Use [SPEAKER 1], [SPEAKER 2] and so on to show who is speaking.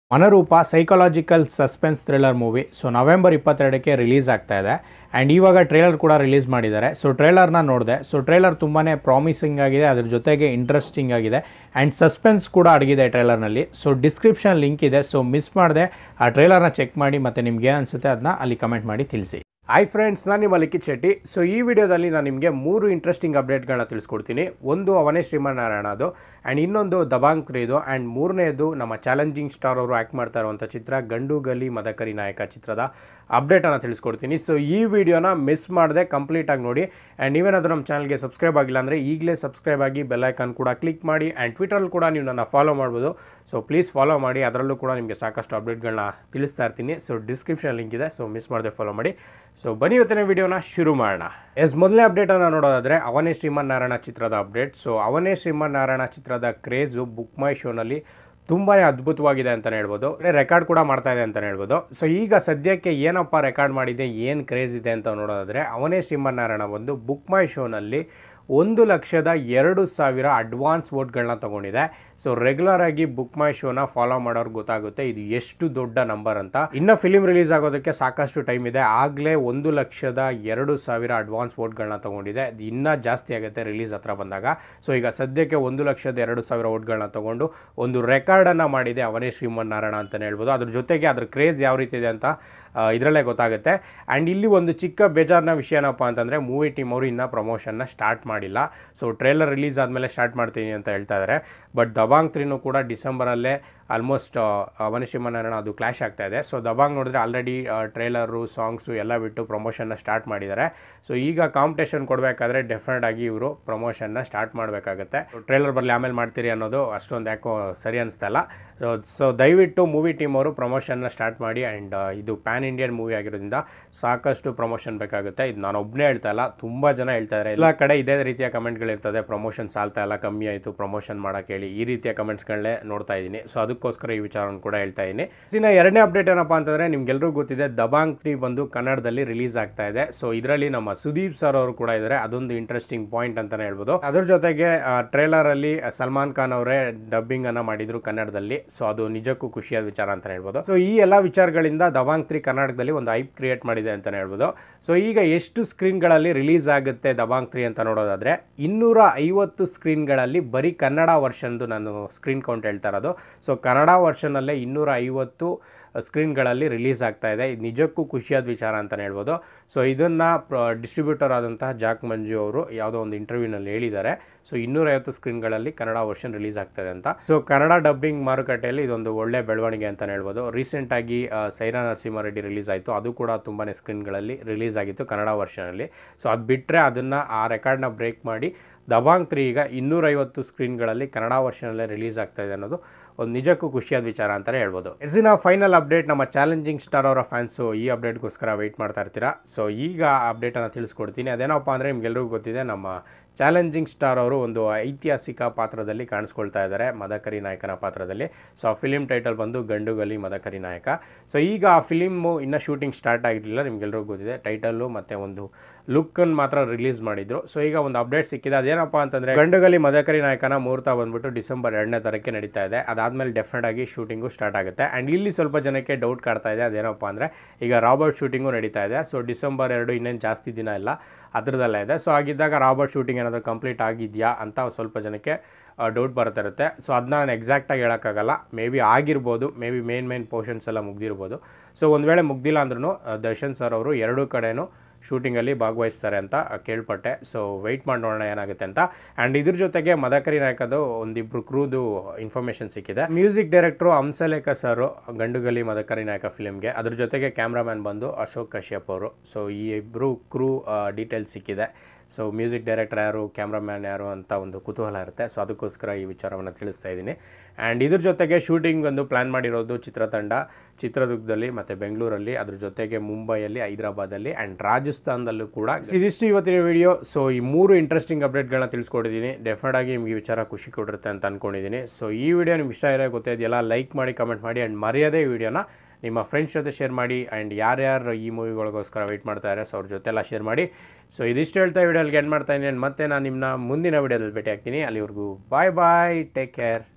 [SPEAKER 1] ಮನರೂಪ psychological suspense thriller movie so November ಇಪ್ಪತ್ತೆರಡಕ್ಕೆ release ಆಗ್ತಾ ಇದೆ ಆ್ಯಂಡ್ ಇವಾಗ ಟ್ರೇಲರ್ ಕೂಡ ರಿಲೀಸ್ ಮಾಡಿದ್ದಾರೆ ಸೊ ಟ್ರೇಲರ್ನ ನೋಡಿದೆ ಸೊ ಟ್ರೇಲರ್ ತುಂಬಾ ಪ್ರಾಮಿಸಿಂಗ್ ಆಗಿದೆ ಅದ್ರ ಜೊತೆಗೆ ಇಂಟ್ರೆಸ್ಟಿಂಗ್ ಆಗಿದೆ ಆ್ಯಂಡ್ ಸಸ್ಪೆನ್ಸ್ ಕೂಡ ಅಡಗಿದೆ ಟ್ರೇಲರ್ನಲ್ಲಿ ಸೊ ಡಿಸ್ಕ್ರಿಪ್ಷನ್ ಲಿಂಕ್ ಇದೆ ಸೊ ಮಿಸ್ ಮಾಡದೆ ಆ ಟ್ರೇಲರ್ನ ಚೆಕ್ ಮಾಡಿ ಮತ್ತು ನಿಮ್ಗೆ ಏನು ಅನಿಸುತ್ತೆ ಅದನ್ನ ಅಲ್ಲಿ ಕಮೆಂಟ್ ಮಾಡಿ ತಿಳಿಸಿ ಹಾಯ್ ಫ್ರೆಂಡ್ಸ್ ನಾನು ನಿಮ್ಮ ಲಿಖಿತ್ ಶೆಟ್ಟಿ ಸೊ ಈ ವಿಡಿಯೋದಲ್ಲಿ ನಾನು ನಿಮಗೆ ಮೂರು ಇಂಟ್ರೆಸ್ಟಿಂಗ್ ಅಪ್ಡೇಟ್ಗಳನ್ನ ತಿಳಿಸ್ಕೊಡ್ತೀನಿ ಒಂದು ಅವನೇ ಶ್ರೀಮನ್ನಾರಾಯಣದು ಆ್ಯಂಡ್ ಇನ್ನೊಂದು ದಬಾಂಗ್ ತ್ರೀದು ಆ್ಯಂಡ್ ಮೂರನೇದು ನಮ್ಮ ಚಾಲೆಂಜಿಂಗ್ ಸ್ಟಾರ್ ಅವರು ಆ್ಯಕ್ಟ್ ಮಾಡ್ತಾ ಇರುವಂಥ ಚಿತ್ರ ಗಂಡು ಗಲಿ ಮದಕರಿ ನಾಯಕ ಚಿತ್ರದ ಅಪ್ಡೇಟನ್ನು ತಿಳಿಸ್ಕೊಡ್ತೀನಿ ಸೊ ಈ ವಿಡಿಯೋನ ಮಿಸ್ ಮಾಡದೆ ಕಂಪ್ಲೀಟಾಗಿ ನೋಡಿ ಆ್ಯಂಡ್ ನೀವೇನಾದರೂ ನಮ್ಮ ಚಾನಲ್ಗೆ ಸಬ್ಸ್ಕ್ರೈಬ್ ಆಗಿಲ್ಲ ಅಂದರೆ ಈಗಲೇ ಸಬ್ಸ್ಕ್ರೈಬ್ ಆಗಿ ಬೆಲ್ಲೈಕನ್ ಕೂಡ ಕ್ಲಿಕ್ ಮಾಡಿ ಆ್ಯಂಡ್ ಟ್ವಿಟರಲ್ಲಿ ಕೂಡ ನೀವು ನನ್ನ ಫಾಲೋ ಮಾಡ್ಬೋದು ಸೊ ಪ್ಲೀಸ್ ಫಾಲೋ ಮಾಡಿ ಅದರಲ್ಲೂ ಕೂಡ ನಿಮಗೆ ಸಾಕಷ್ಟು ಅಪ್ಡೇಟ್ಗಳನ್ನ ತಿಳಿಸ್ತಾ ಇರ್ತೀನಿ ಸೊ ಡಿಸ್ಕ್ರಿಪ್ಷನ್ ಲಿಂಕ್ ಇದೆ ಸೊ ಮಿಸ್ ಮಾಡದೆ ಫಾಲೋ ಮಾಡಿ ಸೊ ಬನ್ನಿ ಇವತ್ತಿನ ವಿಡಿಯೋನ ಶುರು ಮಾಡೋಣ ಎಸ್ ಮೊದಲನೇ ಅಪ್ಡೇಟನ್ನು ನೋಡೋದಾದರೆ ಅವನೇ ಶ್ರೀಮನ್ನಾರಾಯಣ ಚಿತ್ರದ ಅಪ್ಡೇಟ್ ಸೊ ಅವನೇ ಶ್ರೀಮನ್ನಾರಾಯಣ ಚಿತ್ರದ ಕ್ರೇಜು ಬುಕ್ ಮೈ ಶೋನಲ್ಲಿ ತುಂಬಾ ಅದ್ಭುತವಾಗಿದೆ ಅಂತಲೇ ಹೇಳ್ಬೋದು ರೆಕಾರ್ಡ್ ಕೂಡ ಮಾಡ್ತಾ ಇದೆ ಅಂತಲೇ ಹೇಳ್ಬೋದು ಸೊ ಈಗ ಸದ್ಯಕ್ಕೆ ಏನಪ್ಪ ರೆಕಾರ್ಡ್ ಮಾಡಿದೆ ಏನು ಕ್ರೇಜ್ ಇದೆ ಅಂತ ನೋಡೋದಾದರೆ ಅವನೇ ಶ್ರೀಮನ್ನಾರಾಯಣ ಒಂದು ಬುಕ್ ಮೈ ಶೋನಲ್ಲಿ ಒಂದು ಲಕ್ಷದ ಎರಡು ಸಾವಿರ ಅಡ್ವಾನ್ಸ್ ವೋಟ್ಗಳನ್ನ ತೊಗೊಂಡಿದೆ ಸೊ ರೆಗ್ಯುಲರ್ ಆಗಿ ಬುಕ್ ಮೈ ಶೋನ ಫಾಲೋ ಮಾಡೋರ್ಗೆ ಗೊತ್ತಾಗುತ್ತೆ ಇದು ಎಷ್ಟು ದೊಡ್ಡ ನಂಬರ್ ಅಂತ ಇನ್ನು ಫಿಲಿಂ ರಿಲೀಸ್ ಆಗೋದಕ್ಕೆ ಸಾಕಷ್ಟು ಟೈಮ್ ಇದೆ ಆಗಲೇ ಒಂದು ಲಕ್ಷದ ಎರಡು ಸಾವಿರ ಅಡ್ವಾನ್ಸ್ ವೋಟ್ಗಳನ್ನ ತೊಗೊಂಡಿದೆ ಅದು ಇನ್ನೂ ಜಾಸ್ತಿ ಆಗುತ್ತೆ ರಿಲೀಸ್ ಹತ್ರ ಬಂದಾಗ ಸೊ ಈಗ ಸದ್ಯಕ್ಕೆ ಒಂದು ಲಕ್ಷದ ಎರಡು ಸಾವಿರ ವೋಟ್ಗಳನ್ನ ತೊಗೊಂಡು ಒಂದು ರೆಕಾರ್ಡನ್ನು ಮಾಡಿದೆ ಅವನೇ ಶ್ರೀಮನ್ನಾರಾಯಣ ಅಂತಲೇ ಹೇಳ್ಬೋದು ಅದ್ರ ಜೊತೆಗೆ ಅದ್ರ ಕ್ರೇಜ್ ಯಾವ ರೀತಿ ಇದೆ ಅಂತ ಇದರಲ್ಲೇ ಗೊತ್ತಾಗುತ್ತೆ ಆ್ಯಂಡ್ ಇಲ್ಲಿ ಒಂದು ಚಿಕ್ಕ ಬೇಜಾರಿನ ವಿಷಯ ಏನಪ್ಪ ಅಂತಂದರೆ ಮೂವಿ ಟೀಮ್ ಅವರು ಇನ್ನೂ ಪ್ರಮೋಷನ್ನ ಸ್ಟಾರ್ಟ್ ಮಾಡಿಲ್ಲ ಸೊ ಟ್ರೇಲರ್ ರಿಲೀಸ್ ಆದಮೇಲೆ ಸ್ಟಾರ್ಟ್ ಮಾಡ್ತೀನಿ ಅಂತ ಹೇಳ್ತಾ ಇದ್ದಾರೆ ಬಟ್ ದಬಾಂಗ್ ತ್ರೀನೂ ಕೂಡ ಡಿಸೆಂಬರಲ್ಲೇ ಆಲ್ಮೋಸ್ಟ್ ಅವನಿಶಿಮನಾರಾಯಣ ಅದು ಕ್ಲಾಶ್ ಆಗ್ತಾ ಇದೆ ಸೊ ದಬಾಂಗ್ ನೋಡಿದ್ರೆ ಆಲ್ರೆಡಿ ಟ್ರೇಲರು ಸಾಂಗ್ಸು ಎಲ್ಲ ಬಿಟ್ಟು ಪ್ರಮೋಷನ್ನ ಸ್ಟಾರ್ಟ್ ಮಾಡಿದ್ದಾರೆ ಸೊ ಈಗ ಕಾಂಪಿಟೇಷನ್ ಕೊಡಬೇಕಾದ್ರೆ ಡೆಫಿನೆಟ್ ಆಗಿ ಇವರು ಪ್ರಮೋಷನ್ನ ಸ್ಟಾರ್ಟ್ ಮಾಡಬೇಕಾಗತ್ತೆ ಟ್ರೇಲರ್ ಬರಲಿ ಆಮೇಲೆ ಮಾಡ್ತೀರಿ ಅನ್ನೋದು ಅಷ್ಟೊಂದು ಯಾಕೋ ಸರಿ ಅನಿಸ್ತಾ ಇಲ್ಲ ಸೊ ದಯವಿಟ್ಟು ಮೂವಿ ಟೀಮ್ ಅವರು ಪ್ರಮೋಷನ್ನ ಸ್ಟಾರ್ಟ್ ಮಾಡಿ ಆ್ಯಂಡ್ ಇದು ಪ್ಯಾನ್ ಇಂಡಿಯನ್ ಮೂವಿ ಆಗಿರೋದ್ರಿಂದ ಸಾಕಷ್ಟು ಪ್ರಮೋಷನ್ ಬೇಕಾಗುತ್ತೆ ಇದು ನಾನು ಒಬ್ಬನೇ ಹೇಳ್ತಾ ಇಲ್ಲ ತುಂಬ ಜನ ಹೇಳ್ತಾ ಇದ್ದಾರೆ ಎಲ್ಲ ಕಡೆ ಇದೇ ರೀತಿಯ ಕಮೆಂಟ್ಗಳಿರ್ತದೆ ಪ್ರಮೋಷನ್ ಸಾಲ್ತಾ ಇಲ್ಲ ಕಮ್ಮಿ ಆಯಿತು ಪ್ರಮೋಷನ್ ಮಾಡೋಕ್ಕೆ ಹೇಳಿ ಈ ರೀತಿಯ ಕಮೆಂಟ್ಸ್ಗಳನ್ನೇ ನೋಡ್ತಾ ಇದ್ದೀನಿ ಸೊ ಅದಕ್ಕೋಸ್ಕರ ಈ ವಿಚಾರವನ್ನು ಕೂಡ ಹೇಳ್ತಾ ಇದ್ದೀನಿ ಇನ್ನು ಎರಡನೇ ಅಪ್ಡೇಟ್ ಏನಪ್ಪ ಅಂತಂದರೆ ನಿಮ್ಗೆಲ್ರಿಗೂ ಗೊತ್ತಿದೆ ದಬಾಂಗ್ ತ್ರೀ ಬಂದು ಕನ್ನಡದಲ್ಲಿ ರಿಲೀಸ್ ಆಗ್ತಾ ಇದೆ ಸೊ ಇದರಲ್ಲಿ ನಮ್ಮ ಸುದೀಪ್ ಸರ್ ಅವರು ಕೂಡ ಇದ್ದಾರೆ ಅದೊಂದು ಇಂಟ್ರೆಸ್ಟಿಂಗ್ ಪಾಯಿಂಟ್ ಅಂತಲೇ ಹೇಳ್ಬೋದು ಅದ್ರ ಜೊತೆಗೆ ಟ್ರೇಲರಲ್ಲಿ ಸಲ್ಮಾನ್ ಖಾನ್ ಅವರೇ ಡಬ್ಬಿಂಗ್ ಅನ್ನ ಮಾಡಿದ್ರು ಕನ್ನಡದಲ್ಲಿ ಸೊ ಅದು ನಿಜಕ್ಕೂ ಖುಷಿಯಾದ ವಿಚಾರ ಅಂತ ಹೇಳ್ಬೋದು ಸೊ ಈ ಎಲ್ಲ ವಿಚಾರಗಳಿಂದ ದಬಾಂಗ್ ತ್ರೀ ಕರ್ನಾಟಕದಲ್ಲಿ ಒಂದು ಐಪ್ ಕ್ರಿಯೇಟ್ ಮಾಡಿದೆ ಅಂತಲೇ ಹೇಳ್ಬೋದು ಸೊ ಈಗ ಎಷ್ಟು ಸ್ಕ್ರೀನ್ಗಳಲ್ಲಿ ರಿಲೀಸ್ ಆಗುತ್ತೆ ದಬಾಂಗ್ ತ್ರೀ ಅಂತ ನೋಡೋದಾದ್ರೆ ಇನ್ನೂರ ಐವತ್ತು ಸ್ಕ್ರೀನ್ಗಳಲ್ಲಿ ಬರೀ ಕನ್ನಡ ವರ್ಷನ್ದು ನಾನು ಸ್ಕ್ರೀನ್ ಕೌಂಟ್ ಹೇಳ್ತಾ ಇರೋದು ಸೊ ಕನ್ನಡ ವರ್ಷನಲ್ಲೇ ಇನ್ನೂರ ಐವತ್ತು ಸ್ಕ್ರೀನ್ಗಳಲ್ಲಿ ರಿಲೀಸ್ ಆಗ್ತಾ ಇದೆ ಇದು ನಿಜಕ್ಕೂ ಖುಷಿಯಾದ ವಿಚಾರ ಅಂತಲೇ ಹೇಳ್ಬೋದು ಸೊ ಇದನ್ನು ಡಿಸ್ಟ್ರಿಬ್ಯೂಟರ್ ಆದಂತಹ ಜಾಕ್ ಮಂಜು ಅವರು ಯಾವುದೋ ಒಂದು ಇಂಟರ್ವ್ಯೂನಲ್ಲಿ ಹೇಳಿದ್ದಾರೆ ಸೊ ಇನ್ನೂರೈವತ್ತು ಸ್ಕ್ರೀನ್ಗಳಲ್ಲಿ ಕನ್ನಡ ವರ್ಷನ್ ರಿಲೀಸ್ ಆಗ್ತದೆ ಅಂತ ಸೊ ಕನ್ನಡ ಡಬ್ಬಿಂಗ್ ಮಾರುಕಟ್ಟೆಯಲ್ಲಿ ಇದೊಂದು ಒಳ್ಳೆ ಬೆಳವಣಿಗೆ ಅಂತಲೇ ಹೇಳ್ಬೋದು ರೀಸೆಂಟಾಗಿ ಸೈರಾ ನರಸಿಂಹಾರೆಡ್ಡಿ ರಿಲೀಸ್ ಆಯಿತು ಅದು ಕೂಡ ತುಂಬಾ ಸ್ಕ್ರೀನ್ಗಳಲ್ಲಿ ರಿಲೀಸ್ ಆಗಿತ್ತು ಕನ್ನಡ ವರ್ಷನಲ್ಲಿ ಸೊ ಅದು ಬಿಟ್ಟರೆ ಅದನ್ನು ಆ ರೆಕಾರ್ಡ್ನ ಬ್ರೇಕ್ ಮಾಡಿ ದಬಾಂಗ್ ತ್ರೀ ಈಗ ಇನ್ನೂರೈವತ್ತು ಸ್ಕ್ರೀನ್ಗಳಲ್ಲಿ ಕನ್ನಡ ವರ್ಷನಲ್ಲೇ ರಿಲೀಸ್ ಆಗ್ತಾ ಇದೆ ಅನ್ನೋದು ಒಂದು ನಿಜಕ್ಕೂ ಖುಷಿಯಾದ ವಿಚಾರ ಅಂತಲೇ ಹೇಳ್ಬೋದು ಎಸಿನ ಫೈನಲ್ ಅಪ್ಡೇಟ್ ನಮ್ಮ ಚಾಲೆಂಜಿಂಗ್ ಸ್ಟಾರ್ ಅವರ ಫ್ಯಾನ್ಸು ಈ ಅಪ್ಡೇಟ್ಗೋಸ್ಕರ ವೆಯ್ಟ್ ಮಾಡ್ತಾ ಇರ್ತೀರಾ ಸೊ ಈಗ ಅಪ್ಡೇಟನ್ನು ತಿಳಿಸ್ಕೊಡ್ತೀನಿ ಅದೇನಪ್ಪ ಅಂದರೆ ನಿಮ್ಗೆಲ್ರಿಗೂ ಗೊತ್ತಿದೆ ನಮ್ಮ ಚಾಲೆಂಜಿಂಗ್ ಸ್ಟಾರ್ ಅವರು ಒಂದು ಐತಿಹಾಸಿಕ ಪಾತ್ರದಲ್ಲಿ ಕಾಣಿಸ್ಕೊಳ್ತಾ ಇದ್ದಾರೆ ಮದಕರಿ ನಾಯಕನ ಪಾತ್ರದಲ್ಲಿ ಸೊ ಆ ಫಿಲಿಮ್ ಟೈಟಲ್ ಬಂದು ಗಂಡುಗಲಿ ಮದಕರಿ ನಾಯಕ ಸೊ ಈಗ ಆ ಫಿಲಿಮು ಇನ್ನೂ ಶೂಟಿಂಗ್ ಸ್ಟಾರ್ಟ್ ಆಗಿರಲಿಲ್ಲ ನಿಮ್ಗೆಲ್ರಿಗೂ ಗೊತ್ತಿದೆ ಟೈಟಲ್ಲು ಮತ್ತು ಒಂದು ಲುಕ್ಕನ್ನು ಮಾತ್ರ ರಿಲೀಸ್ ಮಾಡಿದ್ರು ಸೊ ಈಗ ಒಂದು ಅಪ್ಡೇಟ್ ಸಿಕ್ಕಿದೆ ಅದೇನಪ್ಪ ಅಂತಂದರೆ ಗಂಡುಗಲಿ ಮದಕರಿ ನಾಯಕನ ಮುಹೂರ್ತ ಬಂದ್ಬಿಟ್ಟು ಡಿಸೆಂಬರ್ ಎರಡನೇ ತಾರೀಕೆ ನಡೀತಾ ಇದೆ ಅದಾದಮೇಲೆ ಡೆಫಿನೆಟ್ ಆಗಿ ಶೂಟಿಂಗು ಸ್ಟಾರ್ಟ್ ಆಗುತ್ತೆ ಆ್ಯಂಡ್ ಇಲ್ಲಿ ಸ್ವಲ್ಪ ಜನಕ್ಕೆ ಡೌಟ್ ಕಾಡ್ತಾ ಇದೆ ಅದೇನಪ್ಪ ಅಂದರೆ ಈಗ ರಾಬರ್ಟ್ ಶೂಟಿಂಗು ನಡೀತಾ ಇದೆ ಸೊ ಡಿಸೆಂಬರ್ ಎರಡು ಇನ್ನೇನು ಜಾಸ್ತಿ ದಿನ ಇಲ್ಲ ಅದರದಲ್ಲೇ ಇದೆ ಸೊ ಆಗಿದ್ದಾಗ ರಾಬರ್ಟ್ ಶೂಟಿಂಗ್ ಏನಾದರೂ ಕಂಪ್ಲೀಟ್ ಆಗಿದೆಯಾ ಅಂತ ಸ್ವಲ್ಪ ಜನಕ್ಕೆ ಡೌಟ್ ಬರ್ತಾ ಇರುತ್ತೆ ಸೊ ಅದನ್ನ ನಾನು ಎಕ್ಸಾಕ್ಟಾಗಿ ಹೇಳೋಕ್ಕಾಗಲ್ಲ ಮೇ ಬಿ ಆಗಿರ್ಬೋದು maybe main main portions ಎಲ್ಲ ಮುಗ್ದಿರ್ಬೋದು ಸೊ ಒಂದು ವೇಳೆ ಮುಗ್ದಿಲ್ಲ ಅಂದ್ರೂ ದರ್ಶನ್ ಸರ್ ಅವರು ಎರಡೂ ಕಡೆನೂ ಶೂಟಿಂಗಲ್ಲಿ ಭಾಗವಹಿಸ್ತಾರೆ ಅಂತ ಕೇಳ್ಪಟ್ಟೆ ಸೊ ವೆಯ್ಟ್ ಮಾಡಿ ನೋಡೋಣ ಏನಾಗುತ್ತೆ ಅಂತ ಆ್ಯಂಡ್ ಇದ್ರ ಜೊತೆಗೆ ಮದಕರಿ ನಾಯಕದು ಒಂದಿಬ್ರು ಕ್ರೂದು ಇನ್ಫಾರ್ಮೇಷನ್ ಸಿಕ್ಕಿದೆ music director Hamsalekha sir Gandugali Madakari Nayaka ಫಿಲ್ಮ್ಗೆ ಅದ್ರ ಜೊತೆಗೆ ಕ್ಯಾಮ್ರಾಮ್ಯಾನ್ ಬಂದು ಅಶೋಕ್ ಕಶ್ಯಪ್ ಅವರು ಸೊ ಈ ಇಬ್ಬರು ಕ್ರೂ ಡೀಟೇಲ್ಸ್ ಸಿಕ್ಕಿದೆ ಸೊ ಮ್ಯೂಸಿಕ್ ಡೈರೆಕ್ಟರ್ ಯಾರು ಕ್ಯಾಮ್ರಾಮ್ಯಾನ್ ಯಾರು ಅಂತ ಒಂದು ಕುತೂಹಲ ಇರುತ್ತೆ ಸೊ ಅದಕ್ಕೋಸ್ಕರ ಈ ವಿಚಾರವನ್ನು ತಿಳಿಸ್ತಾ ಇದ್ದೀನಿ ಆ್ಯಂಡ್ ಇದ್ರ ಜೊತೆಗೆ ಶೂಟಿಂಗ್ ಒಂದು ಪ್ಲ್ಯಾನ್ ಮಾಡಿರೋದು ಚಿತ್ರತಂಡ ಚಿತ್ರದುರ್ಗದಲ್ಲಿ ಮತ್ತು ಬೆಂಗಳೂರಲ್ಲಿ ಅದ್ರ ಜೊತೆಗೆ ಮುಂಬೈಯಲ್ಲಿ ಹೈದರಾಬಾದಲ್ಲಿ ಆ್ಯಂಡ್ ರಾಜಸ್ಥಾನದಲ್ಲೂ ಕೂಡ ಇದಿಷ್ಟು ಇವತ್ತಿನ ವಿಡಿಯೋ ಸೊ ಈ ಮೂರು ಇಂಟ್ರೆಸ್ಟಿಂಗ್ ಅಪ್ಡೇಟ್ಗಳನ್ನ ತಿಳಿಸ್ಕೊಟ್ಟಿದ್ದೀನಿ ಡೆಫಿನೆಟ್ ಆಗಿ ನಿಮಗೆ ವಿಚಾರ ಖುಷಿ ಕೊಡಿರುತ್ತೆ ಅಂತ ಅಂದ್ಕೊಂಡಿದ್ದೀನಿ ಸೊ ಈ ವಿಡಿಯೋ ನಿಮ್ಗೆ ಇಷ್ಟ ಇರೋ ಗೊತ್ತಾಯಿದೆಯಲ್ಲ ಲೈಕ್ ಮಾಡಿ ಕಮೆಂಟ್ ಮಾಡಿ ಆ್ಯಂಡ್ ಮರ್ಯಾದೆ ಈ ವಿಡಿಯೋನ ನಿಮ್ಮ ಫ್ರೆಂಡ್ಸ್ ಜೊತೆ ಶೇರ್ ಮಾಡಿ ಆ್ಯಂಡ್ ಯಾರ್ಯಾರು ಈ ಮೂವಿಗಳಿಗೋಸ್ಕರ ವೆಯ್ಟ್ ಮಾಡ್ತಾರೆ ಸೊ ಅವ್ರ ಜೊತೆ ಎಲ್ಲ ಶೇರ್ ಮಾಡಿ ಸೊ ಇದಿಷ್ಟು ಹೇಳ್ತಾ ವಿಡಿಯೋಲ್ಲಿ ಎಂಡ್ ಮಾಡ್ತಾ ಇದ್ದೀನಿ ಮತ್ತೆ ನಾನು ನಿಮ್ಮನ್ನ ಮುಂದಿನ ವಿಡಿಯೋದಲ್ಲಿ ಭೇಟಿ ಆಗ್ತೀನಿ ಅಲ್ಲಿವರೆಗೂ ಬಾಯ್ ಬಾಯ್ ಟೇಕ್ ಕೇರ್